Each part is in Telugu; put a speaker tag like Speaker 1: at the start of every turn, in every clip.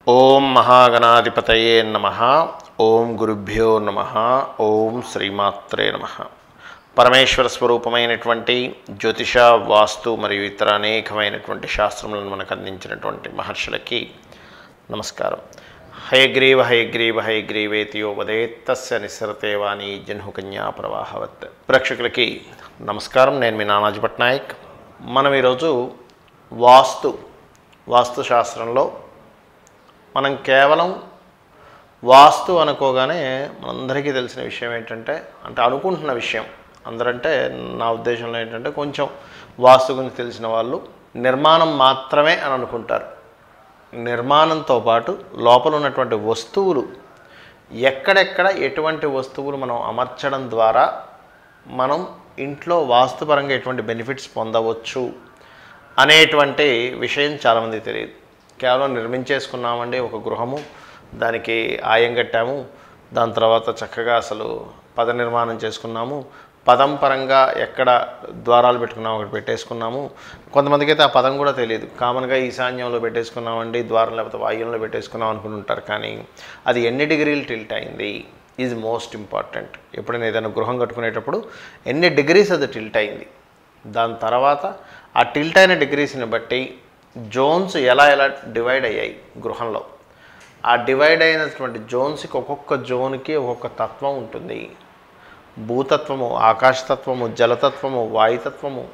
Speaker 1: ఓం మహాగణాధిపతయే నమ ఓం గురుభ్యో నమ ఓం శ్రీమాత్రే నమ పరమేశ్వర స్వరూపమైనటువంటి జ్యోతిష వాస్తు మరియు ఇతర అనేకమైనటువంటి శాస్త్రములను మనకు అందించినటువంటి మహర్షులకి నమస్కారం హయగ్రీవ హయగ్రీవ హయగ్రీవేతియో వదేత్తస్య నిస్సరతే వాణి జన్హుకన్యా ప్రవాహవత్ ప్రేక్షకులకి నమస్కారం నేను మీ నానాజీ పట్నాయక్ మనం ఈరోజు వాస్తు వాస్తు శాస్త్రంలో మనం కేవలం వాస్తు అనుకోగానే మనందరికీ తెలిసిన విషయం ఏంటంటే అంటే అనుకుంటున్న విషయం అందరంటే నా ఉద్దేశంలో ఏంటంటే కొంచెం వాస్తు గురించి తెలిసిన వాళ్ళు నిర్మాణం మాత్రమే అని అనుకుంటారు నిర్మాణంతో పాటు లోపల ఉన్నటువంటి వస్తువులు ఎక్కడెక్కడ ఎటువంటి వస్తువులు మనం అమర్చడం ద్వారా మనం ఇంట్లో వాస్తుపరంగా ఎటువంటి బెనిఫిట్స్ పొందవచ్చు అనేటువంటి విషయం చాలామందికి తెలియదు కేవలం నిర్మించేసుకున్నామండి ఒక గృహము దానికి ఆయం కట్టాము దాని తర్వాత చక్కగా అసలు పద నిర్మాణం చేసుకున్నాము పదం పరంగా ఎక్కడ ద్వారాలు పెట్టుకున్నాము అక్కడ పెట్టేసుకున్నాము కొంతమందికి అయితే ఆ పదం కూడా తెలియదు కామన్గా ఈశాన్యంలో పెట్టేసుకున్నామండి ద్వారం లేకపోతే వాయువులో పెట్టేసుకున్నాం అనుకుని ఉంటారు కానీ అది ఎన్ని డిగ్రీలు టిల్ట్ అయింది ఈజ్ మోస్ట్ ఇంపార్టెంట్ ఎప్పుడైనా ఏదైనా గృహం కట్టుకునేటప్పుడు ఎన్ని డిగ్రీస్ అది టిల్ట్ అయింది దాని తర్వాత ఆ టిల్ట్ అయిన డిగ్రీస్ని బట్టి జోన్స్ ఎలా ఎలా డివైడ్ అయ్యాయి గృహంలో ఆ డివైడ్ అయినటువంటి జోన్స్కి ఒక్కొక్క జోన్కి ఒక్కొక్క తత్వం ఉంటుంది భూతత్వము ఆకాశతత్వము జలతత్వము వాయుతత్వము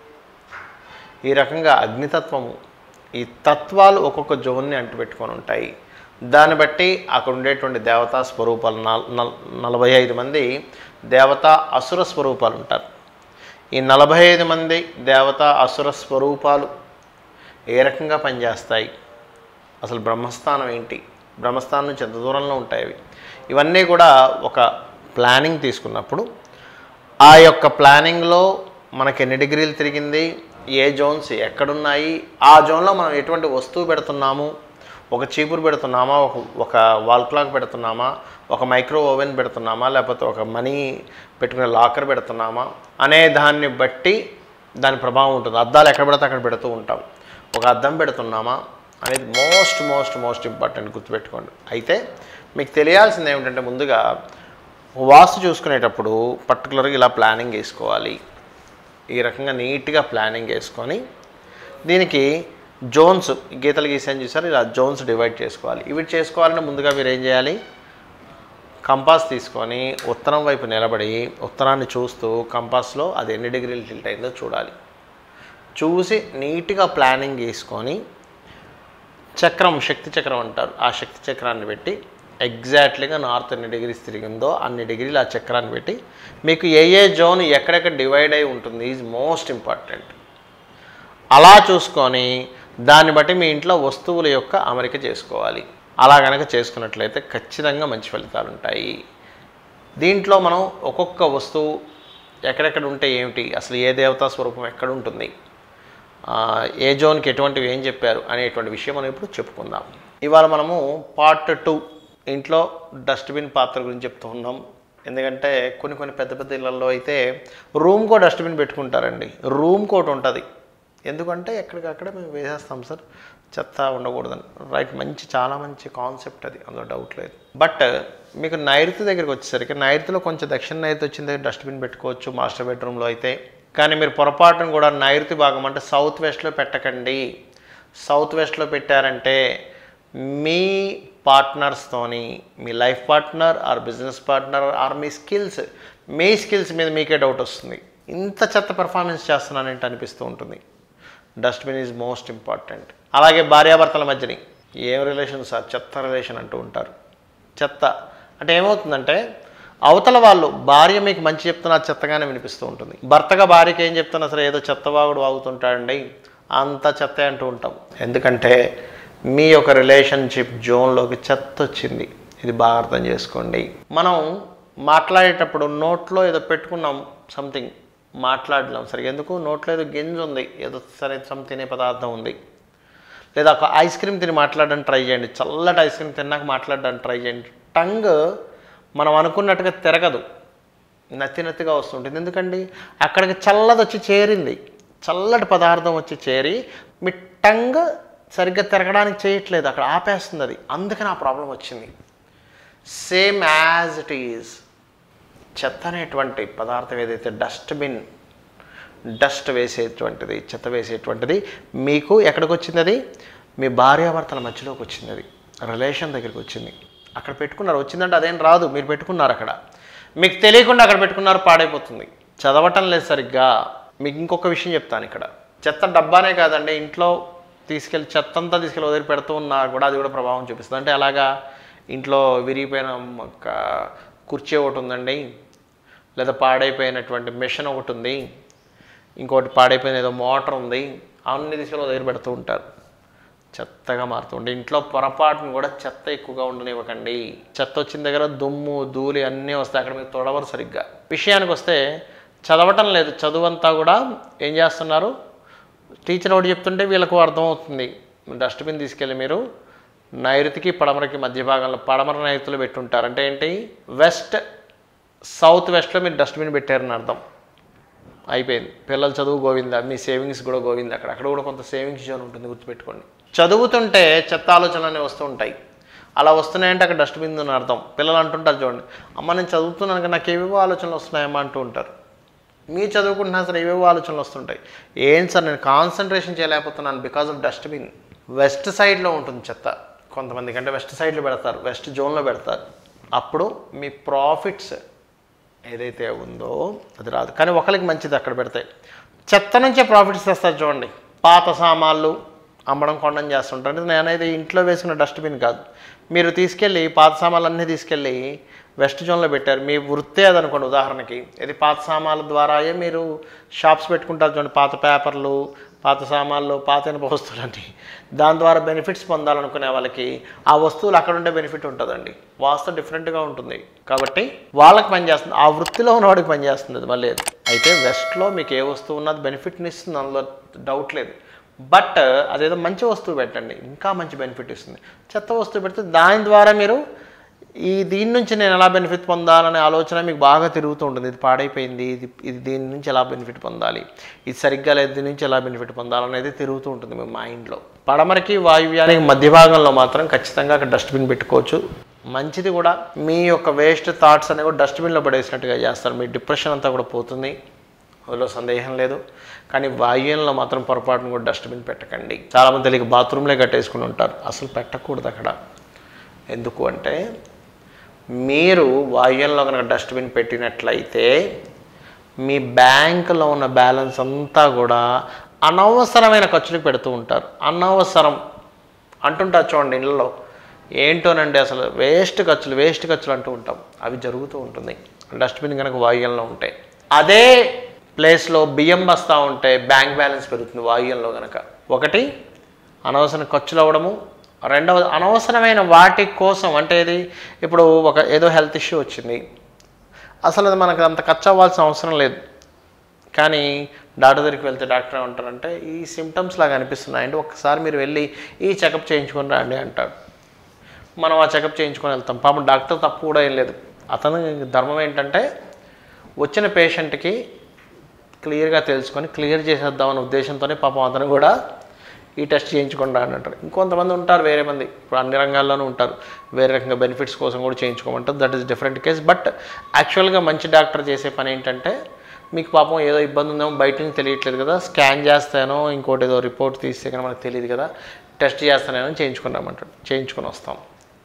Speaker 1: ఈ రకంగా అగ్నితత్వము ఈ తత్వాలు ఒక్కొక్క జోన్ని అంటుపెట్టుకొని ఉంటాయి దాన్ని బట్టి అక్కడ ఉండేటువంటి దేవతా స్వరూపాలు నల్ నల్ నలభై ఐదు మంది దేవతా అసుర స్వరూపాలు ఉంటారు ఈ నలభై ఐదు మంది దేవతా అసుర స్వరూపాలు ఏ రకంగా పనిచేస్తాయి అసలు బ్రహ్మస్థానం ఏంటి బ్రహ్మస్థానం నుంచి ఎంత దూరంలో ఉంటాయి అవి ఇవన్నీ కూడా ఒక ప్లానింగ్ తీసుకున్నప్పుడు ఆ యొక్క ప్లానింగ్లో మనకి ఎన్ని డిగ్రీలు తిరిగింది ఏ జోన్స్ ఎక్కడున్నాయి ఆ జోన్లో మనం ఎటువంటి వస్తువు పెడుతున్నాము ఒక చీపురు పెడుతున్నామా ఒక ఒక వాల్ క్లాక్ పెడుతున్నామా ఒక మైక్రో ఓవెన్ పెడుతున్నామా లేకపోతే ఒక మనీ పెట్టుకునే లాకర్ పెడుతున్నామా అనే దాన్ని బట్టి దాని ప్రభావం ఉంటుంది అద్దాలు ఎక్కడ పెడితే అక్కడ పెడుతూ ఉంటాం ఒక అద్దం పెడుతున్నామా అనేది మోస్ట్ మోస్ట్ మోస్ట్ ఇంపార్టెంట్ గుర్తుపెట్టుకోండి అయితే మీకు తెలియాల్సింది ఏమిటంటే ముందుగా వాస్తు చూసుకునేటప్పుడు పర్టికులర్గా ఇలా ప్లానింగ్ వేసుకోవాలి ఈ రకంగా నీట్గా ప్లానింగ్ వేసుకొని దీనికి జోన్స్ గీతలు గీసాను చూసారు ఇలా జోన్స్ డివైడ్ చేసుకోవాలి ఇవి చేసుకోవాలంటే ముందుగా మీరు ఏం చేయాలి కంపాస్ తీసుకొని ఉత్తరం వైపు నిలబడి ఉత్తరాన్ని చూస్తూ కంపాస్లో అది ఎన్ని డిగ్రీలు టిల్ట్ అయిందో చూడాలి చూసి నీట్గా ప్లానింగ్ వేసుకొని చక్రం శక్తి చక్రం అంటారు ఆ శక్తి చక్రాన్ని పెట్టి ఎగ్జాక్ట్లీగా నార్త్ ఎన్ని డిగ్రీస్ తిరిగిందో అన్ని డిగ్రీలు ఆ చక్రాన్ని పెట్టి మీకు ఏ ఏ జోన్ ఎక్కడెక్కడ డివైడ్ అయి ఉంటుంది ఈజ్ మోస్ట్ ఇంపార్టెంట్ అలా చూసుకొని దాన్ని బట్టి మీ ఇంట్లో వస్తువుల యొక్క అమరిక చేసుకోవాలి అలా కనుక చేసుకున్నట్లయితే ఖచ్చితంగా మంచి ఫలితాలు ఉంటాయి దీంట్లో మనం ఒక్కొక్క వస్తువు ఎక్కడెక్కడ ఉంటే ఏమిటి అసలు ఏ దేవతా స్వరూపం ఎక్కడ ఉంటుంది ఆ, ఏ జోన్కి ఎటువంటివి ఏం చెప్పారు అనేటువంటి విషయం మనం ఇప్పుడు చెప్పుకుందాం ఇవాళ మనము పార్ట్ టూ ఇంట్లో డస్ట్బిన్ పాత్ర గురించి చెప్తూ ఉన్నాం ఎందుకంటే కొన్ని కొన్ని పెద్ద పెద్ద ఇళ్ళల్లో అయితే రూమ్కో డస్ట్బిన్ పెట్టుకుంటారండి రూమ్కి ఒకటి ఉంటుంది ఎందుకంటే ఎక్కడికక్కడే మేము వేసేస్తాం సార్ చెత్త ఉండకూడదని రైట్ మంచి చాలా మంచి కాన్సెప్ట్ అది అందులో డౌట్ లేదు బట్ మీకు నైరుతి దగ్గరికి వచ్చేసరికి నైరుతిలో కొంచెం దక్షిణ నైరుతి వచ్చిన దగ్గర డస్ట్బిన్ పెట్టుకోవచ్చు మాస్టర్ బెడ్రూమ్లో అయితే కానీ మీరు పొరపాటును కూడా నైరుతి భాగం అంటే సౌత్ వెస్ట్లో పెట్టకండి సౌత్ వెస్ట్లో పెట్టారంటే మీ పార్ట్నర్స్తోని మీ life partner or business partner or మీ స్కిల్స్ మీ స్కిల్స్ మీద మీకే డౌట్ వస్తుంది ఇంత చెత్త పెర్ఫార్మెన్స్ చేస్తున్నానంటే అనిపిస్తూ ఉంటుంది డస్ట్బిన్ ఈజ్ మోస్ట్ ఇంపార్టెంట్ అలాగే భార్యాభర్తల మధ్యని ఏం రిలేషన్ సార్ చెత్త రిలేషన్ అంటూ ఉంటారు చెత్త అంటే ఏమవుతుందంటే అవతల వాళ్ళు భార్య మీకు మంచి చెప్తున్నా చెత్తగానే వినిపిస్తూ ఉంటుంది భర్తగా భార్యకి ఏం చెప్తున్నా సరే ఏదో చెత్తవాగుడు వాగుతుంటాడండి అంత చెత్త అంటూ ఉంటాం ఎందుకంటే మీ యొక్క రిలేషన్షిప్ జోన్లోకి చెత్త వచ్చింది ఇది బాగా అర్థం చేసుకోండి మనం మాట్లాడేటప్పుడు నోట్లో ఏదో పెట్టుకున్నాం సంథింగ్ మాట్లాడలేం సరే ఎందుకు నోట్లో ఏదో గింజ ఉంది ఏదో సరే సమ్ తినే పదార్థం ఉంది లేదా ఒక ఐస్ క్రీమ్ తిని మాట్లాడడానికి ట్రై చేయండి చల్లటి ఐస్ క్రీమ్ తిన్నాక మాట్లాడడానికి ట్రై చేయండి టంగ్ మనం అనుకున్నట్టుగా తిరగదు నత్తి నత్తిగా వస్తుంటుంది ఎందుకండి అక్కడికి చల్లది వచ్చి చేరింది చల్లటి పదార్థం వచ్చి చేరి మీ టంగ్ సరిగ్గా తిరగడానికి చేయట్లేదు అక్కడ ఆపేస్తుంది అది అందుకని ఆ ప్రాబ్లం వచ్చింది సేమ్ యాజ్ ఇట్ ఈజ్ చెత్త అనేటువంటి పదార్థం ఏదైతే డస్ట్బిన్ డస్ట్ వేసేటువంటిది చెత్త వేసేటువంటిది మీకు ఎక్కడికి వచ్చింది అది మీ భార్యాభర్తల మధ్యలోకి వచ్చింది అది రిలేషన్ దగ్గరికి వచ్చింది అక్కడ పెట్టుకున్నారు వచ్చిందంటే అదేం రాదు మీరు పెట్టుకున్నారు అక్కడ మీకు తెలియకుండా అక్కడ పెట్టుకున్నారు పాడైపోతుంది చదవటం లేదు సరిగ్గా మీకు ఇంకొక విషయం చెప్తాను ఇక్కడ చెత్త డబ్బానే కాదండి ఇంట్లో తీసుకెళ్ళి చెత్త అంతా తీసుకెళ్ళి వదిలి పెడుతూ ఉన్నా కూడా అది కూడా ప్రభావం చూపిస్తుంది అంటే అలాగా ఇంట్లో విరిగిపోయిన ఒక కుర్చీ ఒకటి ఉందండి లేదా పాడైపోయినటువంటి మిషన్ ఒకటి ఉంది ఇంకోటి పాడైపోయిన ఏదో మోటార్ ఉంది అవన్నీ తీసుకెళ్ళి దగ్గర పెడుతూ ఉంటారు చెత్తగా మారుతుండే ఇంట్లో పొరపాటును కూడా చెత్త ఎక్కువగా ఉండనివ్వకండి చెత్త వచ్చిన దగ్గర దుమ్ము ధూళి అన్నీ వస్తాయి అక్కడ మీరు తొడవరు సరిగ్గా విషయానికి వస్తే చదవటం లేదు చదువు అంతా కూడా ఏం చేస్తున్నారు టీచర్ ఒకటి చెప్తుంటే వీళ్ళకు అర్థమవుతుంది డస్ట్బిన్ తీసుకెళ్ళి మీరు నైరుతికి పడమరకి మధ్య భాగంలో పడమర నైరుతిలో పెట్టుంటారు అంటే ఏంటి వెస్ట్ సౌత్ వెస్ట్లో మీరు డస్ట్బిన్ పెట్టారని అర్థం అయిపోయింది పిల్లల చదువు గోవింద మీ సేవింగ్స్ కూడా గోవింద అక్కడ అక్కడ కూడా కొంత సేవింగ్స్ జోన్ ఉంటుంది గుర్తుపెట్టుకోండి చదువుతుంటే చెత్త ఆలోచనలు అనేవి వస్తూ ఉంటాయి అలా వస్తున్నాయంటే అక్కడ డస్ట్బిన్ అని అర్థం పిల్లలు అంటుంటారు చూడండి అమ్మ నేను చదువుతున్నాను కానీ నాకు ఏవేవో ఆలోచనలు వస్తున్నాయమ్మా అంటూ ఉంటారు మీరు చదువుకుంటున్నా సరే ఏవేవో ఆలోచనలు వస్తుంటాయి ఏం సార్ నేను కాన్సన్ట్రేషన్ చేయలేకపోతున్నాను బికాజ్ ఆఫ్ డస్ట్బిన్ వెస్ట్ సైడ్లో ఉంటుంది చెత్త కొంతమంది కంటే వెస్ట్ సైడ్లో పెడతారు వెస్ట్ జోన్లో పెడతారు అప్పుడు మీ ప్రాఫిట్స్ ఏదైతే ఉందో అది రాదు కానీ ఒకరికి మంచిది అక్కడ పెడతాయి చెత్త నుంచే ప్రాఫిట్స్ తెస్తారు చూడండి పాత సామాన్లు అమ్మడం కొండం చేస్తుంటారు ఇది నేనైతే ఇంట్లో వేసుకున్న డస్ట్బిన్ కాదు మీరు తీసుకెళ్ళి పాత సామాన్లు అన్నీ తీసుకెళ్ళి వెస్ట్ జోన్లో పెట్టారు మీ వృత్తే అదనుకోండి ఉదాహరణకి ఇది పాత సామాన్ల ద్వారాయే మీరు షాప్స్ పెట్టుకుంటారు చూడండి పాత పేపర్లు పాత సామాన్లు పాత ఇనుప వస్తువులన్నీ దాని ద్వారా బెనిఫిట్స్ పొందాలనుకునే వాళ్ళకి ఆ వస్తువులు అక్కడ ఉండే బెనిఫిట్ ఉంటుందండి వాస్తు డిఫరెంట్గా ఉంటుంది కాబట్టి వాళ్ళకి పనిచేస్తుంది ఆ వృత్తిలో ఉన్నవాడికి పనిచేస్తుంది అది మళ్ళీ అయితే వెస్ట్లో మీకు ఏ వస్తువు ఉన్నది బెనిఫిట్ని ఇస్తుంది అందులో డౌట్ లేదు బట్ అదేదో మంచి వస్తువు పెట్టండి ఇంకా మంచి బెనిఫిట్ ఇస్తుంది చెత్త వస్తువు పెడితే దాని ద్వారా మీరు ఈ దీని నుంచి నేను ఎలా బెనిఫిట్ పొందాలనే ఆలోచన మీకు బాగా తిరుగుతూ ఉంటుంది ఇది పాడైపోయింది ఇది ఇది దీని నుంచి ఎలా బెనిఫిట్ పొందాలి ఇది సరిగ్గా లేదు దీని నుంచి ఎలా బెనిఫిట్ పొందాలనేది తిరుగుతూ ఉంటుంది మీ మైండ్లో పడమరకి వాయువ్యానికి మధ్య భాగంలో మాత్రం ఖచ్చితంగా అక్కడ డస్ట్బిన్ పెట్టుకోవచ్చు మంచిది కూడా మీ యొక్క వేస్ట్ థాట్స్ అనేవి కూడా డస్ట్బిన్లో పడేసినట్టుగా చేస్తారు మీ డిప్రెషన్ అంతా కూడా పోతుంది అందులో సందేహం లేదు కానీ వాయువ్యంలో మాత్రం పొరపాటును కూడా డస్ట్బిన్ పెట్టకండి చాలామంది తెలియక బాత్రూంలే కట్టేసుకుని ఉంటారు అసలు పెట్టకూడదు అక్కడ ఎందుకు అంటే మీరు వాయువ్యంలో కనుక డస్ట్బిన్ పెట్టినట్లయితే మీ బ్యాంకులో ఉన్న బ్యాలెన్స్ అంతా కూడా అనవసరమైన ఖర్చులకు పెడుతూ ఉంటారు అనవసరం అంటుంటారు చూడండి ఇళ్ళలో ఏంటోనండి అసలు వేస్ట్ ఖర్చులు వేస్ట్ ఖర్చులు అంటూ ఉంటాం అవి జరుగుతూ ఉంటుంది డస్ట్బిన్ కనుక వాయువ్యంలో ఉంటాయి అదే ప్లేస్లో బియ్యం బస్తా ఉంటే బ్యాంక్ బ్యాలెన్స్ పెరుగుతుంది వాయువ్యంలో కనుక ఒకటి అనవసర ఖర్చులు అవ్వడము రెండవది అనవసరమైన వాటి కోసం అంటే ఇది ఇప్పుడు ఒక ఏదో హెల్త్ ఇష్యూ వచ్చింది అసలు అది మనకు అంత ఖర్చు అవ్వాల్సిన అవసరం లేదు కానీ డాక్టర్ దగ్గరికి వెళ్తే డాక్టర్ ఏమంటారంటే ఈ సిమ్టమ్స్ లాగా అనిపిస్తున్నాయండి ఒక్కసారి మీరు వెళ్ళి ఈ చెకప్ చేయించుకొని రండి అంటాడు మనం ఆ చెకప్ చేయించుకొని వెళ్తాం పాపం డాక్టర్ తప్పు కూడా ఏం లేదు అతని ధర్మం ఏంటంటే వచ్చిన పేషెంట్కి క్లియర్గా తెలుసుకొని క్లియర్ చేసేద్దామనే ఉద్దేశంతోనే పాపం అతను కూడా ఈ టెస్ట్ చేయించుకోండి అని అంటారు ఇంకొంతమంది ఉంటారు వేరే మంది ఇప్పుడు అన్ని రంగాల్లోనూ ఉంటారు వేరే రకంగా బెనిఫిట్స్ కోసం కూడా చేయించుకోమంటారు that is different case but యాక్చువల్గా మంచి డాక్టర్ చేసే పని ఏంటంటే మీకు పాపం ఏదో ఇబ్బంది ఉందేమో బయట నుంచి తెలియట్లేదు కదా స్కాన్ చేస్తానో ఇంకోటి ఏదో రిపోర్ట్ తీస్తే కానీ మనకు తెలియదు కదా టెస్ట్ చేస్తానేమో చేయించుకుని రమ్మంటాడు చేయించుకొని వస్తాం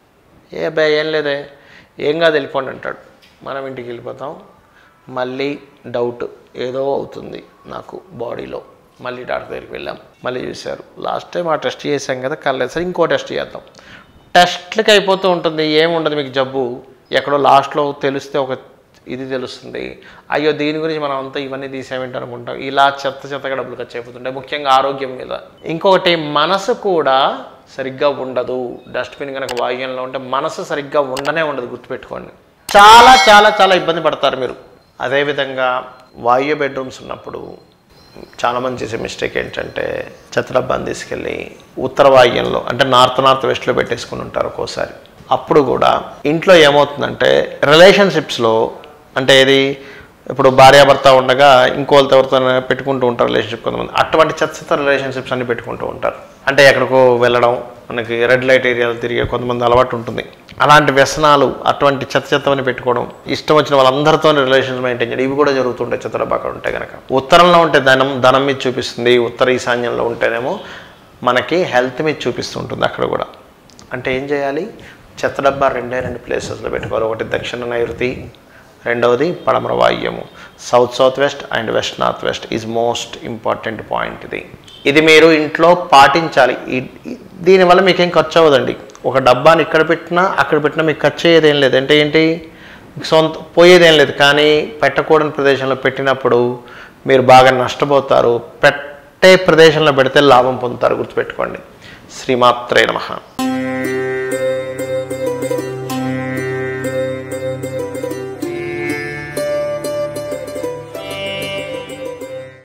Speaker 1: ఏ బే ఏం లేదే ఏం కాదు వెళ్ళిపోండి అంటాడు మనం ఇంటికి వెళ్ళిపోతాం మళ్ళీ డౌట్ ఏదో అవుతుంది నాకు బాడీలో మళ్ళీ డాక్టర్ దగ్గరికి వెళ్ళాం మళ్ళీ చూశారు లాస్ట్ టైం ఆ టెస్ట్ చేసాం కదా కలలేదు సరే ఇంకో టెస్ట్ చేద్దాం టెస్ట్లకి అయిపోతూ ఉంటుంది ఏముండదు మీకు జబ్బు ఎక్కడో లాస్ట్లో తెలిస్తే ఒక ఇది తెలుస్తుంది అయ్యో దీని గురించి మనం అంతా ఇవన్నీ తీసేమేంటి అనుకుంటాం ఇలా చెత్త చెత్తగా డబ్బులు ఖర్చు అయిపోతుంటాయి ముఖ్యంగా ఆరోగ్యం మీద ఇంకొకటి మనసు కూడా సరిగ్గా ఉండదు డస్ట్బిన్ కనుక వాయువ్యంలో ఉంటే మనసు సరిగ్గా ఉండనే ఉండదు గుర్తుపెట్టుకోండి చాలా చాలా చాలా ఇబ్బంది పడతారు మీరు అదేవిధంగా వాయు బెడ్రూమ్స్ ఉన్నప్పుడు చాలామంది చేసే మిస్టేక్ ఏంటంటే చెత్త డబ్బాని తీసుకెళ్ళి ఉత్తర వాయువ్యంలో అంటే నార్త్ నార్త్ వెస్ట్లో పెట్టేసుకుని ఉంటారు ఒక్కోసారి అప్పుడు కూడా ఇంట్లో ఏమవుతుందంటే రిలేషన్షిప్స్లో అంటే ఇది ఇప్పుడు భార్యాభర్త ఉండగా ఇంకోళ్ళతో ఎవరితో పెట్టుకుంటూ ఉంటారు రిలేషన్షిప్ కొంతమంది అటువంటి చెత్త చెత్త రిలేషన్షిప్స్ అన్ని పెట్టుకుంటూ ఉంటారు అంటే ఎక్కడికో వెళ్ళడం మనకి రెడ్ లైట్ ఏరియాలో తిరిగే కొంతమంది అలవాటు ఉంటుంది అలాంటి వ్యసనాలు అటువంటి చెత్త చెత్తవని పెట్టుకోవడం ఇష్టం వచ్చిన వాళ్ళందరితో రిలేషన్స్ మెయింటైన్ చేయడం ఇవి కూడా జరుగుతుంటాయి చిత్రడబ్బా అక్కడ ఉంటే కనుక ఉత్తరంలో ఉంటే ధనం ధనం మీద చూపిస్తుంది ఉత్తర ఈశాన్యంలో ఉంటేనేమో మనకి హెల్త్ మీద చూపిస్తుంటుంది అక్కడ కూడా అంటే ఏం చేయాలి చెత్త డబ్బా రెండే రెండు ప్లేసెస్లో పెట్టుకోవాలి ఒకటి దక్షిణ నైరుతి రెండవది పడమర వాయువ్యము south south west and west north west is most important point ఇది ఇది మీరు ఇంట్లో పాటించాలి ఈ- ఈ- దీనివల్ల మీకేం ఖర్చు అవ్వదండి ఒక డబ్బాని ఇక్కడ పెట్టినా అక్కడ పెట్టినా మీకు ఖర్చు అయ్యేది ఏం లేదు అంటే ఏంటి మీకు సొంత పోయేదేం లేదు కానీ పెట్టకూడని ప్రదేశంలో పెట్టినప్పుడు మీరు బాగా నష్టపోతారు పెట్టే ప్రదేశంలో పెడితే లాభం పొందుతారు గుర్తుపెట్టుకోండి శ్రీమాత్రే నమః